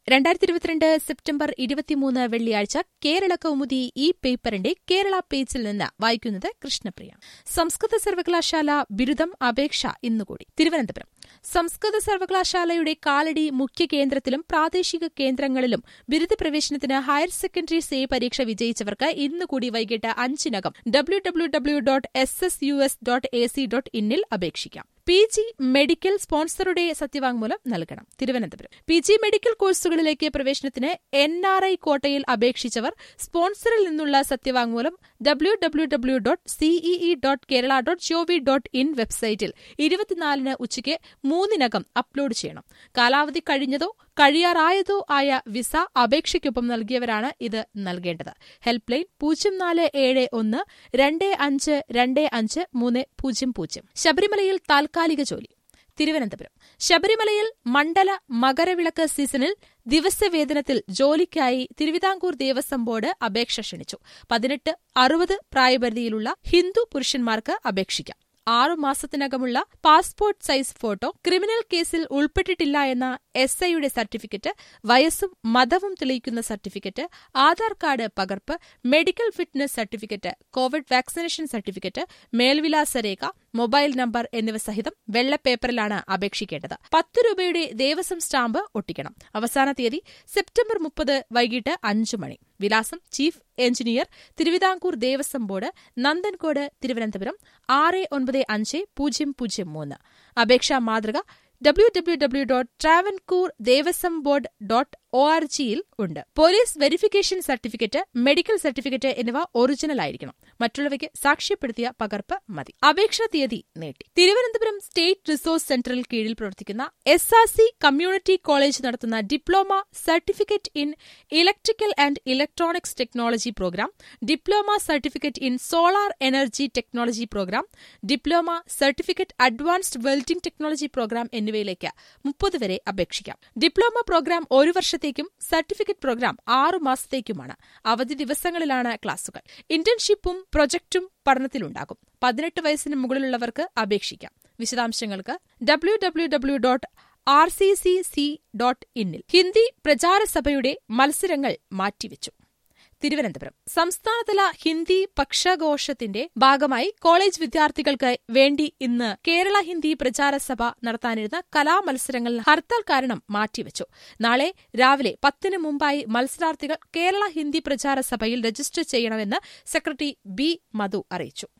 രണ്ടായിരത്തി ഇരുപത്തിരണ്ട് സെപ്റ്റംബർ ഇരുപത്തിമൂന്ന് വെള്ളിയാഴ്ച കേരള കൗമുദി ഈ പേപ്പറിന്റെ കേരള പേജിൽ നിന്ന് വായിക്കുന്നത് കൃഷ്ണപ്രിയ സംസ്കൃത സർവകലാശാല ബിരുദം അപേക്ഷ ഇന്നുകൂടി തിരുവനന്തപുരം സംസ്കൃത സർവകലാശാലയുടെ കാലടി മുഖ്യ കേന്ദ്രത്തിലും പ്രാദേശിക കേന്ദ്രങ്ങളിലും ബിരുദ പ്രവേശനത്തിന് ഹയർ സെക്കൻഡറി സേ പരീക്ഷ വിജയിച്ചവർക്ക് ഇന്നുകൂടി വൈകിട്ട് അഞ്ചിനകം W W W dot S S U S dot A C dot ഇന്നിൽ അപേക്ഷിക്കാം പി ജി മെഡിക്കൽ സ്പോൺസറുടെ സത്യവാങ്മൂലം നൽകണം തിരുവനന്തപുരം പി ജി മെഡിക്കൽ കോഴ്സുകളിലേക്ക് പ്രവേശനത്തിന് എൻ ആർ ഐ കോട്ടയിൽ അപേക്ഷിച്ചവർ സ്പോൺസറിൽ നിന്നുള്ള സത്യവാങ്മൂലം W W W dot C E E dot Kerala dot G O V dot in വെബ്സൈറ്റിൽ ഇരുപത്തിനാലിന് ഉച്ചയ്ക്ക് മൂന്നിനകം അപ്ലോഡ് ചെയ്യണം കാലാവധി കഴിഞ്ഞതോ കഴിയാറായതോ ആയ വിസ അപേക്ഷയ്ക്കൊപ്പം നൽകിയവരാണ് ഇത് നൽകേണ്ടത് ഹെൽപ്പ് ലൈൻ പൂജ്യം നാല് ഏഴ് ഒന്ന് രണ്ട് അഞ്ച് രണ്ട് അഞ്ച് മൂന്ന് പൂജ്യം പൂജ്യം ശബരിമലയിൽ താൽക്കാലിക ജോലി തിരുവനന്തപുരം ശബരിമലയിൽ മണ്ഡല മകരവിളക്ക് സീസണിൽ ദിവസവേതനത്തിൽ ജോലിക്കായി തിരുവിതാംകൂർ ദേവസ്വം ബോർഡ് അപേക്ഷ ക്ഷണിച്ചു പതിനെട്ട് അറുപത് പ്രായപരിധിയിലുള്ള ഹിന്ദു പുരുഷന്മാർക്ക് അപേക്ഷിക്കാം ആറു മാസത്തിനകമുള്ള പാസ്പോർട്ട് സൈസ് ഫോട്ടോ ക്രിമിനൽ കേസിൽ ഉൾപ്പെട്ടിട്ടില്ല എന്ന എസ് ഐയുടെ സർട്ടിഫിക്കറ്റ് വയസ്സും മതവും തെളിയിക്കുന്ന സർട്ടിഫിക്കറ്റ് ആധാർ കാർഡ് പകർപ്പ് medical fitness certificate Covid vaccination certificate മേൽവിലാസ രേഖ മൊബൈൽ നമ്പർ എന്നിവ സഹിതം വെള്ള പേപ്പറിലാണ് അപേക്ഷിക്കേണ്ടത് പത്ത് രൂപയുടെ ദേവസ്വം സ്റ്റാമ്പ് ഒട്ടിക്കണം അവസാന തീയതി സെപ്റ്റംബർ മുപ്പത് വൈകിട്ട് അഞ്ചു മണി വിലാസം chief engineer Thiruvithamkoor Devaswom board Nanthancode Thiruvananthapuram ആറ് ഒൻപത് അഞ്ച് പൂജ്യം പൂജ്യം മൂന്ന് അപേക്ഷാ മാതൃക W W W dot Travancore Devaswom board dot O R ജിയിൽ ഉണ്ട് police verification certificate medical certificate എന്നിവ ഒറിജിനൽ ആയിരിക്കണം മറ്റുള്ളവയ്ക്ക് സാക്ഷ്യപ്പെടുത്തിയ പകർപ്പ് മതി അപേക്ഷാ തീയതി നീട്ടി തിരുവനന്തപുരം സ്റ്റേറ്റ് റിസോഴ്സ് സെന്ററിൽ കീഴിൽ പ്രവർത്തിക്കുന്ന S R C community college നടത്തുന്ന diploma certificate in electrical and electronics technology programme diploma certificate in solar energy technology programme diploma certificate advanced welding technology programme എന്നിവയിലേക്ക് മുപ്പത് വരെ അപേക്ഷിക്കാം ഡിപ്ലോമ പ്രോഗ്രാം ഒരു വർഷത്തേക്കും സർട്ടിഫിക്കറ്റ് പ്രോഗ്രാം ആറു മാസത്തേക്കുമാണ് അവധി ദിവസങ്ങളിലാണ് ക്ലാസുകൾ ഇന്റേൺഷിപ്പും പ്രൊജക്ടും പഠനത്തിലുണ്ടാകും പതിനെട്ട് വയസ്സിന് മുകളിലുള്ളവർക്ക് അപേക്ഷിക്കാം വിശദാംശങ്ങൾക്ക് W W W dot R C C C dot ഇന്നിൽ ഹിന്ദി പ്രചാരസഭയുടെ മത്സരങ്ങൾ മാറ്റിവെച്ചു തിരുവനന്തപുരം സംസ്ഥാനതല ഹിന്ദി പക്ഷഘോഷത്തിന്റെ ഭാഗമായി കോളേജ് വിദ്യാർത്ഥികൾക്ക് വേണ്ടി ഇന്ന് കേരള ഹിന്ദി പ്രചാര സഭ നടത്താനിരുന്ന കലാമത്സരങ്ങൾ ഹർത്താൽ കാരണം മാറ്റിവെച്ചു നാളെ രാവിലെ പത്തിന് മുമ്പായി മത്സരാർത്ഥികൾ കേരള ഹിന്ദി പ്രചാര സഭയിൽ രജിസ്റ്റർ ചെയ്യണമെന്ന് സെക്രട്ടറി ബി മധു അറിയിച്ചു